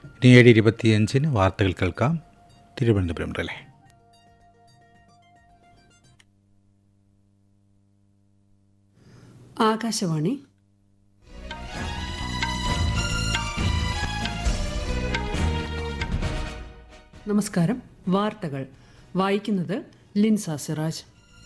ഇനി ഏഴ് ഇരുപത്തിയഞ്ചിന് വാർത്തകൾ കേൾക്കാം തിരുവനന്തപുരം റിലേ ആകാശവാണി നമസ്കാരം വാർത്തകൾ വായിക്കുന്നത് ലിൻസ സിറാജ്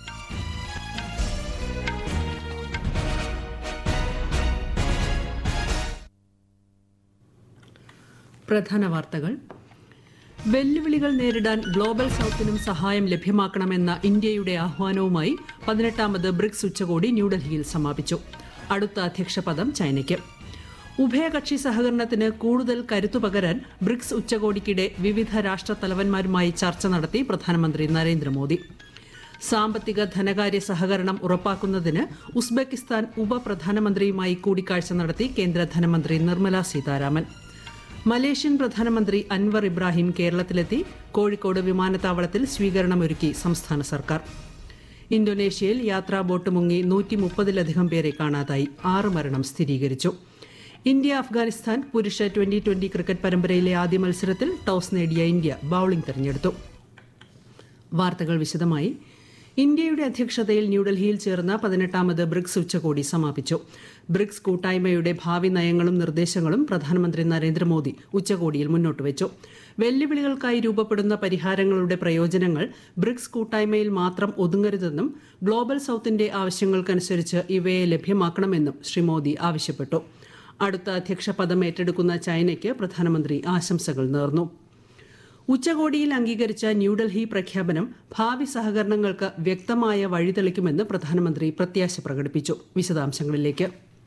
പ്രധാന വാർത്തകൾ വെല്ലുവിളികൾ നേരിടാൻ ഗ്ലോബൽ സൗത്തിനും സഹായം ലഭ്യമാക്കണമെന്ന ഇന്ത്യയുടെ ആഹ്വാനവുമായി പതിനെട്ടാമത് ബ്രിക്സ് ഉച്ചകോടി ന്യൂഡൽഹിയിൽ സമാപിച്ചു അടുത്ത അധ്യക്ഷ പദം ചൈനയ്ക്ക് ഉഭയകക്ഷി സഹകരണത്തിന് കൂടുതൽ കരുത്തു പകരാൻ ബ്രിക്സ് ഉച്ചകോടിക്കിടെ വിവിധ രാഷ്ട്ര തലവന്മാരുമായി ചർച്ച നടത്തി പ്രധാനമന്ത്രി നരേന്ദ്രമോദി സാമ്പത്തിക ധനകാര്യ സഹകരണം ഉറപ്പാക്കുന്നതിന് ഉസ്ബെക്കിസ്ഥാൻ ഉപപ്രധാനമന്ത്രിയുമായി കൂടിക്കാഴ്ച നടത്തി കേന്ദ്ര ധനമന്ത്രി നിർമ്മല സീതാരാമൻ മലേഷ്യൻ പ്രധാനമന്ത്രി അൻവർ ഇബ്രാഹിം കേരളത്തിലെത്തി കോഴിക്കോട് വിമാനത്താവളത്തിൽ സ്വീകരണമൊരുക്കി സംസ്ഥാന സർക്കാർ ഇന്തോനേഷ്യയിൽ യാത്രാ ബോട്ട് മുങ്ങി നൂറ്റി മുപ്പതിലധികം പേരെ കാണാതായി ആറ് മരണം സ്ഥിരീകരിച്ചു ഇന്ത്യ അഫ്ഗാനിസ്ഥാൻ പുരുഷ ട്വന്റി ട്വന്റി ക്രിക്കറ്റ് പരമ്പരയിലെ ആദ്യ മത്സരത്തിൽ ടോസ് നേടിയ ഇന്ത്യ ബൌളിംഗ് തെരഞ്ഞെടുത്തു വാർത്തകൾ വിശദമായി ഇന്ത്യയുടെ അധ്യക്ഷതയിൽ ന്യൂഡൽഹിയിൽ ചേർന്ന പതിനെട്ടാമത് ബ്രിക്സ് ഉച്ചകോടി സമാപിച്ചു ബ്രിക്സ് കൂട്ടായ്മയുടെ ഭാവി നയങ്ങളും നിർദ്ദേശങ്ങളും പ്രധാനമന്ത്രി നരേന്ദ്രമോദി ഉച്ചകോടിയിൽ മുന്നോട്ട് വെച്ചു വെല്ലുവിളികൾക്കായി രൂപപ്പെടുന്ന പരിഹാരങ്ങളുടെ പ്രയോജനങ്ങൾ ബ്രിക്സ് കൂട്ടായ്മയിൽ മാത്രം ഒതുങ്ങരുതെന്നും ഗ്ലോബൽ സൌത്തിന്റെ ആവശ്യങ്ങൾക്കനുസരിച്ച് ഇവയെ ലഭ്യമാക്കണമെന്നും ശ്രീ മോദി ആവശ്യപ്പെട്ടു അടുത്ത അധ്യക്ഷ പദം ഏറ്റെടുക്കുന്ന ചൈനയ്ക്ക് പ്രധാനമന്ത്രി ആശംസകൾ നേർന്നു ഉച്ചകോടിയിൽ അംഗീകരിച്ച ന്യൂഡൽഹി പ്രഖ്യാപനം ഭാവി സഹകരണങ്ങൾക്ക് വ്യക്തമായ വഴിതെളിക്കുമെന്ന് പ്രധാനമന്ത്രി പ്രത്യാശ പ്രകടിപ്പിച്ചു വിശദാംശങ്ങളിലേക്ക്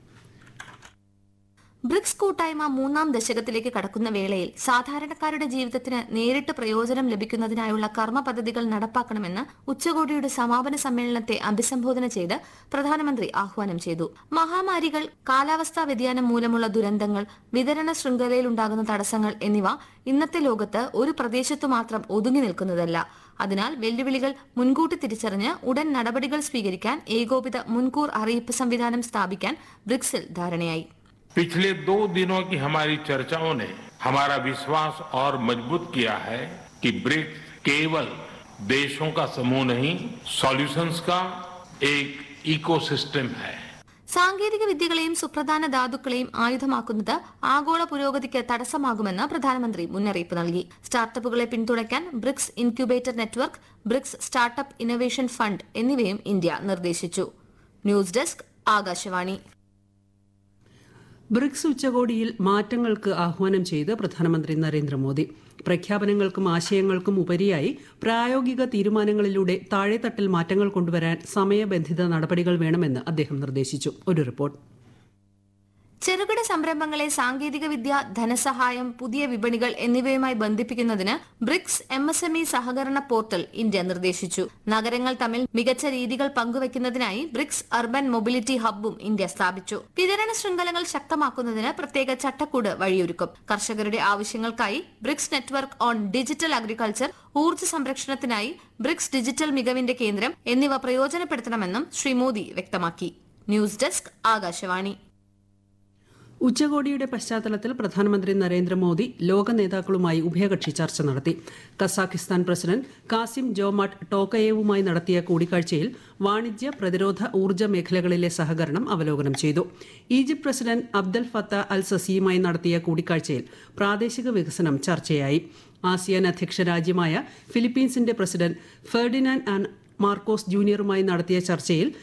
ബ്രിക്സ് കൂട്ടായ്മ മൂന്നാം ദശകത്തിലേക്ക് കടക്കുന്ന വേളയിൽ സാധാരണക്കാരുടെ ജീവിതത്തിന് നേരിട്ട് പ്രയോജനം ലഭിക്കുന്നതിനായുള്ള കർമ്മ പദ്ധതികൾ നടപ്പാക്കണമെന്ന് ഉച്ചകോടിയുടെ സമാപന സമ്മേളനത്തെ അഭിസംബോധന ചെയ്ത് പ്രധാനമന്ത്രി ആഹ്വാനം ചെയ്തു മഹാമാരികൾ കാലാവസ്ഥാ വ്യതിയാനം മൂലമുള്ള ദുരന്തങ്ങൾ വിതരണ ശൃംഖലയിലുണ്ടാകുന്ന തടസ്സങ്ങൾ എന്നിവ ഇന്നത്തെ ലോകത്ത് ഒരു പ്രദേശത്തു മാത്രം ഒതുങ്ങി നിൽക്കുന്നതല്ല അതിനാൽ വെല്ലുവിളികൾ മുൻകൂട്ടി തിരിച്ചറിഞ്ഞ് ഉടൻ നടപടികൾ സ്വീകരിക്കാൻ ഏകോപിത മുൻകൂർ അറിയിപ്പ് സംവിധാനം സ്ഥാപിക്കാൻ ബ്രിക്സിൽ ധാരണയായി पिछले दो दिनों की हमारी चर्चाओं ने हमारा विश्वास और मजबूत किया है कि ब्रिक्स केवल देशों का समूह नहीं सॉल्यूशंस का एक इकोसिस्टम है സാങ്കേതിക വിദ്യകളെയും സുപ്രധാന ധാതുക്കളെയും ആയുധമാക്കുന്നത് ആഗോള പുരോഗതിക്ക് തടസ്സമാകുമെന്ന് പ്രധാനമന്ത്രി മുന്നറിയിപ്പ് നൽകി സ്റ്റാർട്ടപ്പുകളെ പിന്തുണയ്ക്കാൻ BRICS incubator network BRICS startup innovation fund എന്നിവയും ഇന്ത്യ നിർദ്ദേശിച്ചു ന്യൂസ് ഡെസ്ക് ആകാശവാണി ബ്രിക്സ് ഉച്ചകോടിയിൽ മാറ്റങ്ങൾക്ക് ആഹ്വാനം ചെയ്ത് പ്രധാനമന്ത്രി നരേന്ദ്രമോദി പ്രഖ്യാപനങ്ങൾക്കും ആശയങ്ങൾക്കും ഉപരിയായി പ്രായോഗിക തീരുമാനങ്ങളിലൂടെ താഴെത്തട്ടിൽ മാറ്റങ്ങൾ കൊണ്ടുവരാൻ സമയബന്ധിത നടപടികൾ വേണമെന്ന് അദ്ദേഹം നിർദ്ദേശിച്ചു ഒരു റിപ്പോർട്ട് ചെറുകിട സംരംഭങ്ങളെ സാങ്കേതിക വിദ്യ ധനസഹായം പുതിയ വിപണികൾ എന്നിവയുമായി ബന്ധിപ്പിക്കുന്നതിന് BRICS M S M E സഹകരണ പോർട്ടൽ ഇന്ത്യ നിർദ്ദേശിച്ചു നഗരങ്ങൾ തമ്മിൽ മികച്ച രീതികൾ പങ്കുവയ്ക്കുന്നതിനായി ബ്രിക്സ് അർബൻ മൊബിലിറ്റി ഹബ്ബും ഇന്ത്യ സ്ഥാപിച്ചു വിതരണ ശൃംഖലകൾ ശക്തമാക്കുന്നതിന് പ്രത്യേക ചട്ടക്കൂട് വഴിയൊരുക്കും കർഷകരുടെ ആവശ്യങ്ങൾക്കായി BRICS network on digital agriculture ഊർജ്ജ സംരക്ഷണത്തിനായി ബ്രിക്സ് ഡിജിറ്റൽ മികവിന്റെ കേന്ദ്രം എന്നിവ പ്രയോജനപ്പെടുത്തണമെന്നും ശ്രീ മോദി വ്യക്തമാക്കി ന്യൂസ് ഡെസ്ക് ആകാശവാണി ഉച്ചകോടിയുടെ പശ്ചാത്തലത്തിൽ പ്രധാനമന്ത്രി നരേന്ദ്രമോദി ലോക നേതാക്കളുമായി ഉഭയകക്ഷി ചർച്ച നടത്തി കസാഖിസ്ഥാൻ പ്രസിഡന്റ് കാസിം ജോമാട്ട് ടോക്കയേവുമായി നടത്തിയ കൂടിക്കാഴ്ചയിൽ വാണിജ്യ പ്രതിരോധ ഊർജ്ജ മേഖലകളിലെ സഹകരണം അവലോകനം ചെയ്തു Egypt president Abdel Fattah al സസിയുമായി നടത്തിയ കൂടിക്കാഴ്ചയിൽ പ്രാദേശിക വികസനം ചർച്ചയായി ആസിയാൻ അധ്യക്ഷ രാജ്യമായ ഫിലിപ്പീൻസിന്റെ പ്രസിഡന്റ് ഫെർഡിനാൻഡ് ആൻഡ് മാർക്കോസ് ജൂനിയറുമായി നടത്തിയ ചർച്ചയിൽ